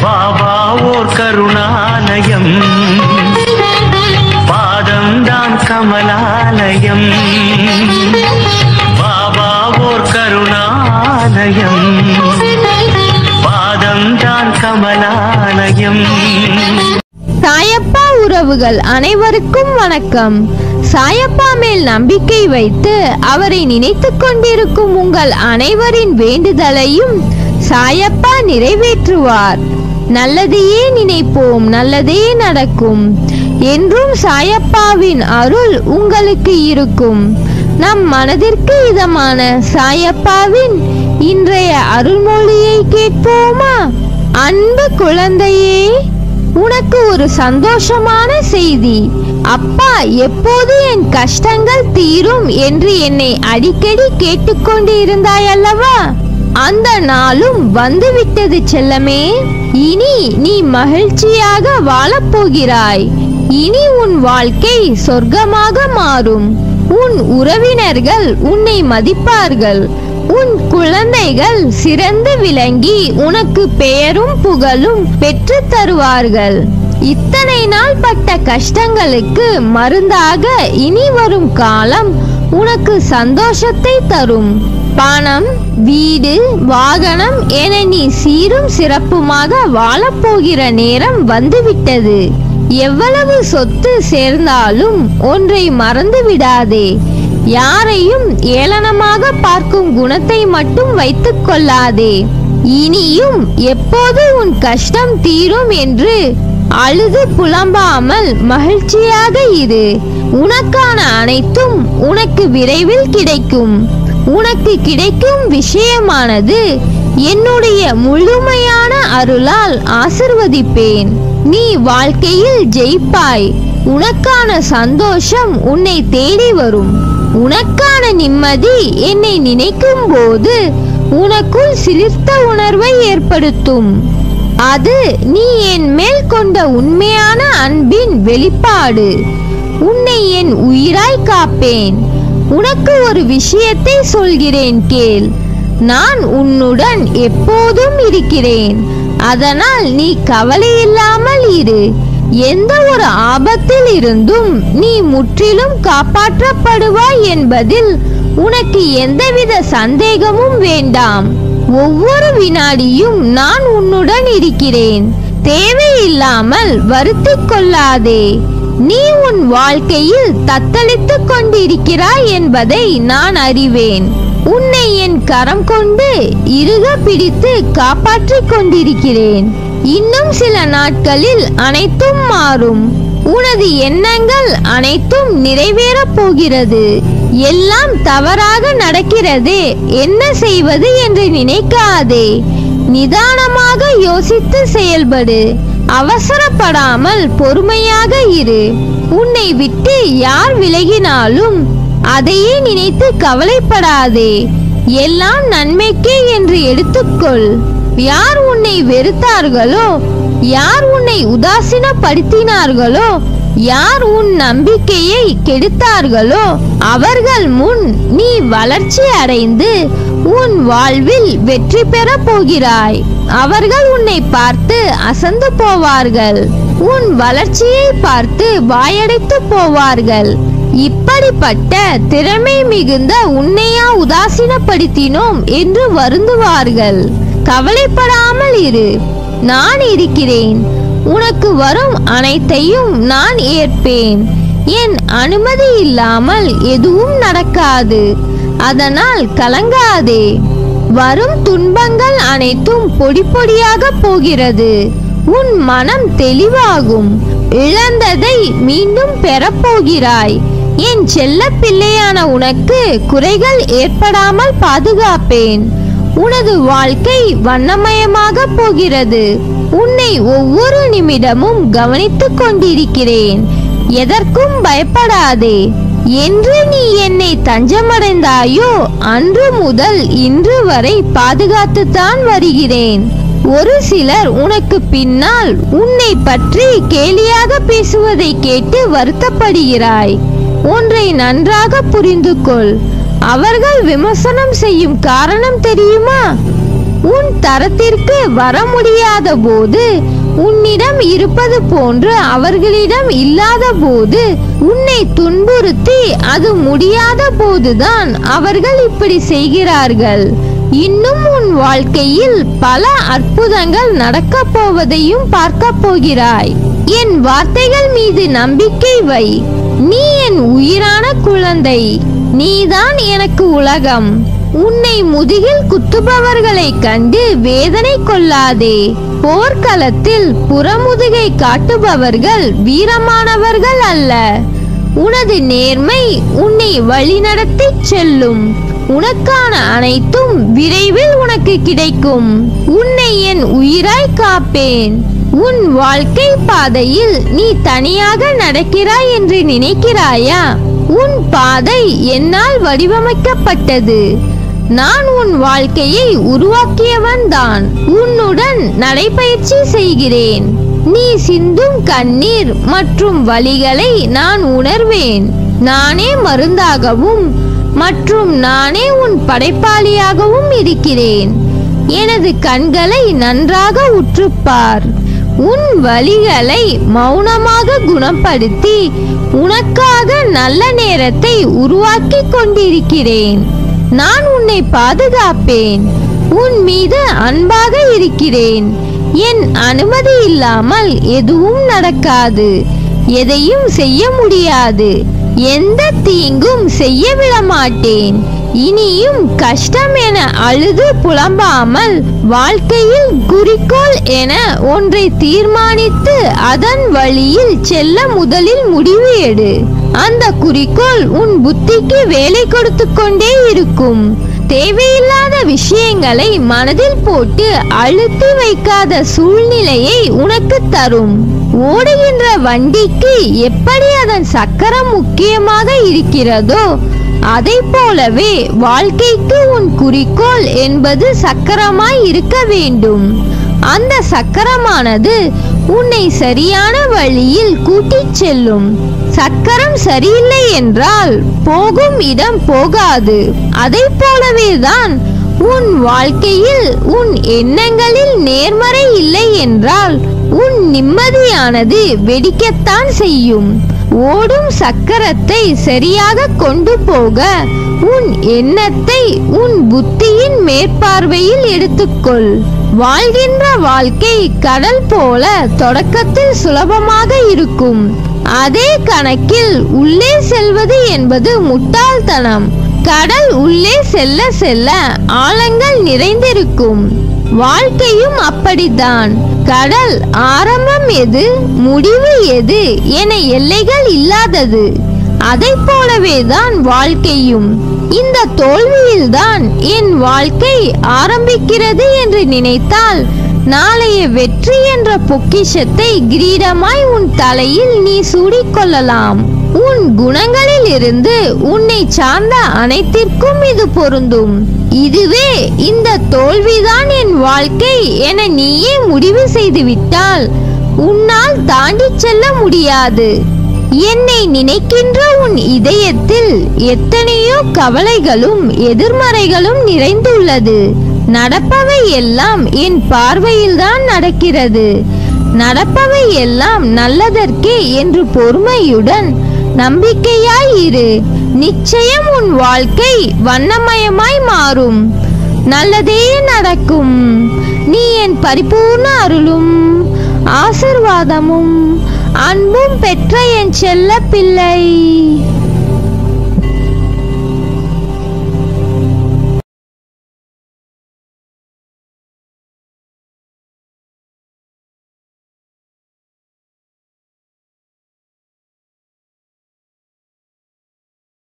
பாபா ஓர் கருணாலயம் பாதம்தான் கமலாலயம் பாபா ஓர் கருணாலயம் பாதம்தான் கமலாலயம் சாயப்பா உறவுகள் அனைவருக்கும் வணக்கம் சாயப்பா மேல் நம்பிக்கை வைத்து அவரை நினைத்துக் கொண்டிருக்கும் உங்கள் அனைவரின் வேண்டுதலையும் சாயப்பா நிறைவேற்றுவார் நல்லதையே நினைப்போம் நல்லதே நடக்கும் என்றும் சாயப்பாவின் அருள் உங்களுக்கு இருக்கும் நம் மனதிற்கு இதமான சாயப்பாவின் இன்றைய அருள்மொழியை கேட்போமா அன்பு குழந்தையே உனக்கு ஒரு சந்தோஷமான செய்தி அப்பா எப்போது என் கஷ்டங்கள் தீரும் என்று என்னை அடிக்கடி கேட்டுக்கொண்டு இருந்தாய் அல்லவா அந்த நாளும் வந்துவிட்டது செல்லமே இனி நீ மகிழ்ச்சியாக வாழப் போகிறாய் இனி உன் வாழ்க்கை சொர்க்கமாக மாறும் உன் உறவினர்கள் உன்னை மதிப்பார்கள் உன் குழந்தைகள் சிறந்து விளங்கி உனக்கு பெயரும் புகழும் பெற்று தருவார்கள் இத்தனை நாள் பட்ட கஷ்டங்களுக்கு மருந்தாக இனி வரும் காலம் உனக்கு சந்தோஷத்தை தரும் பணம் வீடு வாகனம் என நீ சீரும் சிறப்புமாக வாழப்போகிற நேரம் வந்துவிட்டது எவ்வளவு சொத்து சேர்ந்தாலும் ஒன்றை மறந்து விடாதே யாரையும் ஏளனமாக பார்க்கும் குணத்தை மட்டும் வைத்துக் கொள்ளாதே இனியும் எப்போது உன் கஷ்டம் தீரும் என்று அழுது புலம்பாமல் மகிழ்ச்சியாக இரு உனக்கான அனைத்தும் உனக்கு விரைவில் கிடைக்கும் உனக்கு கிடைக்கும் விஷயமானது என்னுடைய முழுமையான அருளால் ஆசிர்வதிப்பேன் நீ வாழ்க்கையில் ஜெயிப்பாய் உனக்கான சந்தோஷம் உன்னை தேடி வரும் உனக்கான நிம்மதி என்னை நினைக்கும் போது உனக்குள் சிலிர்த்த உணர்வை ஏற்படுத்தும் அது நீ என் மேல் கொண்ட உண்மையான அன்பின் வெளிப்பாடு உன்னை என் உயிராய் காப்பேன் உனக்கு ஒரு விஷயத்தை சொல்கிறேன் கேள் நான் உன்னுடன் எப்போதும் இருக்கிறேன் அதனால் நீ கவலை இல்லாமல் இரு எந்த ஒரு ஆபத்தில் இருந்தும் நீ முற்றிலும் காப்பாற்றப்படுவாய் என்பதில் உனக்கு எந்தவித சந்தேகமும் வேண்டாம் ஒவ்வொரு வினாடியும் நான் உன்னுடன் இருக்கிறேன் தேவையில்லாமல் வருத்திக் கொள்ளாதே நீ உன் வாழ்க்கையில் தத்தளித்துக் கொண்டிருக்கிறாய் என்பதை நான் அறிவேன் உன்னை என் கரம் கொண்டு இறுக பிடித்து காப்பாற்றிக் கொண்டிருக்கிறேன் இன்னும் சில நாட்களில் அனைத்தும் மாறும் உனது எண்ணங்கள் அனைத்தும் நிறைவேறப் போகிறது எல்லாம் தவறாக நடக்கிறதே என்ன செய்வது என்று நினைக்காதே நிதானமாக யோசித்து செயல்படு அவசரப்படாமல் பொறுமையாக இரு உன்னை விட்டு யார் விலகினாலும் அதையே நினைத்து கவலைப்படாதே எல்லாம் நன்மைக்கே என்று எடுத்துக்கொள் யார் உன்னை வெறுத்தார்களோ யார் உன்னை உதாசீனப்படுத்தினார்களோ யார் உன் நம்பிக்கையை கெடுத்தார்களோ அவர்கள் முன் நீ வளர்ச்சி அடைந்து உன் வாழ்வில் வெற்றி பெறப் போகிறாய் அவர்கள் உன்னை பார்த்து அசந்து போவார்கள் உன் வளர்ச்சியை பார்த்து வாயடைத்து போவார்கள் இப்படிப்பட்ட திறமை மிகுந்த உன்னையா உதாசீனப்படுத்தினோம் என்று வருந்துவார்கள் கவலைப்படாமல் இரு நான் இருக்கிறேன் உனக்கு வரும் அனைத்தையும் நான் ஏற்பேன் என் அனுமதி இல்லாமல் எதுவும் நடக்காது அதனால் கலங்காதே வரும் துன்பங்கள் அனைத்தும் பொடி பொடியாக போகிறது உன் மனம் தெளிவாகும் இழந்ததை மீண்டும் பெறப்போகிறாய் என் செல்ல பிள்ளையான உனக்கு குறைகள் ஏற்படாமல் பாதுகாப்பேன் உனது வாழ்க்கை வண்ணமயமாக போகிறது உன்னை ஒவ்வொரு நிமிடமும் கவனித்துக் கொண்டிருக்கிறேன் எதற்கும் பயப்படாதே என்று நீ என்னை தஞ்சமடைந்தாயோ அன்று முதல் இன்று வரை பாதுகாத்துத்தான் வருகிறேன் ஒரு சிலர் உனக்கு பின்னால் உன்னை பற்றி கேலியாக பேசுவதை கேட்டு வருத்தப்படுகிறாய் ஒன்றை நன்றாக புரிந்து கொள் அவர்கள் விமர்சனம் செய்யும் காரணம் தெரியுமா உன் தரத்திற்கு வர முடியாத போது உன்னிடம் இருப்பது போன்று அவர்களிடம் இல்லாத போது உன்னை துன்புறுத்தி அது முடியாத போதுதான் அவர்கள் இப்படி செய்கிறார்கள் இன்னும் உன் வாழ்க்கையில் பல அற்புதங்கள் நடக்கப் போவதையும் பார்க்கப் போகிறாய் என் வார்த்தைகள் மீது நம்பிக்கை வை நீ என் உயிரான குழந்தை நீதான் எனக்கு உலகம் உன்னை முதுகில் குத்துபவர்களை கண்டு வேதனை கொள்ளாதே போர்க்களத்தில் புறமுதுகை காட்டுபவர்கள் வீரமானவர்கள் அல்ல உனது நேர்மை உன்னை வழிநடத்தி செல்லும் உனக்கான அனைத்தும் விரைவில் உனக்கு கிடைக்கும் உன்னை என் உயிராய் காப்பேன் உன் வாழ்க்கை பாதையில் நீ தனியாக நடக்கிறாய் என்று நினைக்கிறாயா உன் பாதை என்னால் வடிவமைக்கப்பட்டது நான் உன் வாழ்க்கையை உருவாக்கியவன் தான் உன்னுடன் நடைபயிற்சி செய்கிறேன் நீ சிந்தும் கண்ணீர் மற்றும் வலிகளை நான் உணர்வேன் நானே மருந்தாகவும் மற்றும் நானே உன் படைப்பாளியாகவும் இருக்கிறேன் எனது கண்களை நன்றாக உற்றுப்பார் உன் வலிகளை மௌனமாக குணப்படுத்தி உனக்காக நல்ல நேரத்தை உருவாக்கி கொண்டிருக்கிறேன் நான் உன்னை பாதுகாப்பேன் உன் மீது அன்பாக இருக்கிறேன் என் அனுமதி இல்லாமல் எதுவும் நடக்காது எதையும் செய்ய முடியாது எந்த தீங்கும் செய்ய விட மாட்டேன் இனியும் கஷ்டம் என அழுது புலம்பாமல் வாழ்க்கையில் குறிக்கோள் என ஒன்றை தீர்மானித்து அதன் வழியில் செல்ல முதலில் முடிவு எடு அந்த குறிக்கோள் உன் புத்திக்கு வேலை கொடுத்து கொண்டே இருக்கும் தேவையில்லாத விஷயங்களை மனதில் போட்டு அழுத்தி வைக்காத சூழ்நிலையை உனக்கு தரும் ஓடுகின்ற வண்டிக்கு எப்படி அதன் சக்கரம் முக்கியமாக இருக்கிறதோ அதை போலவே வாழ்க்கைக்கு உன் குறிக்கோள் என்பது சக்கரமாய் இருக்க வேண்டும் அந்த சக்கரமானது உன்னை சரியான வழியில் கூட்டிச் செல்லும் சக்கரம் சரியில்லை என்றால் போகும் இடம் போகாது அதை போலவே தான் உன் வாழ்க்கையில் உன் எண்ணங்களில் நேர்மறை இல்லை என்றால் உன் நிம்மதியானது வெடிக்கத்தான் செய்யும் ஓடும் சக்கரத்தை சரியாக கொண்டு போக உன் எண்ணத்தை உன் புத்தியின் மேற்பார்வையில் எடுத்துக்கொள் வாழ்கின்ற வாழ்க்கை கடல் போல தொடக்கத்தில் சுலபமாக இருக்கும் அதே கணக்கில் உள்ளே செல்வது என்பது முட்டாள்தனம் கடல் உள்ளே செல்ல செல்ல ஆழங்கள் நிறைந்திருக்கும் வாழ்க்கையும் அப்படித்தான் கடல் ஆரம்பம் எது முடிவு எது என எல்லைகள் இல்லாதது அதை போலவே தான் வாழ்க்கையும் இந்த தோல்வியில்தான் என் வாழ்க்கை ஆரம்பிக்கிறது என்று நினைத்தால் நாளைய வெற்றி என்ற பொக்கிஷத்தை கிரீடமாய் உன் தலையில் நீ சூடிக்கொள்ளலாம் உன் குணங்களில் இருந்து உன்னை சார்ந்த அனைத்திற்கும் இது பொருந்தும் இதுவே இந்த தோல்விதான் என் வாழ்க்கை என நீயே முடிவு செய்துவிட்டால் உன்னால் தாண்டிச் செல்ல முடியாது என்னை நினைக்கின்ற உன் இதயத்தில் எத்தனையோ கவலைகளும் எதிர்மறைகளும் நிறைந்துள்ளது நடப்பவை எல்லாம் என் பார்வையில்தான் நடக்கிறது நடப்பவை எல்லாம் நல்லதற்கே என்று பொறுமையுடன் நம்பிக்கையாய் இரு நிச்சயம் உன் வாழ்க்கை வண்ணமயமாய் மாறும் நல்லதே நடக்கும் நீ என் பரிபூர்ண அருளும் ஆசிர்வாதமும் அன்பும் பெற்ற என் செல்ல பிள்ளை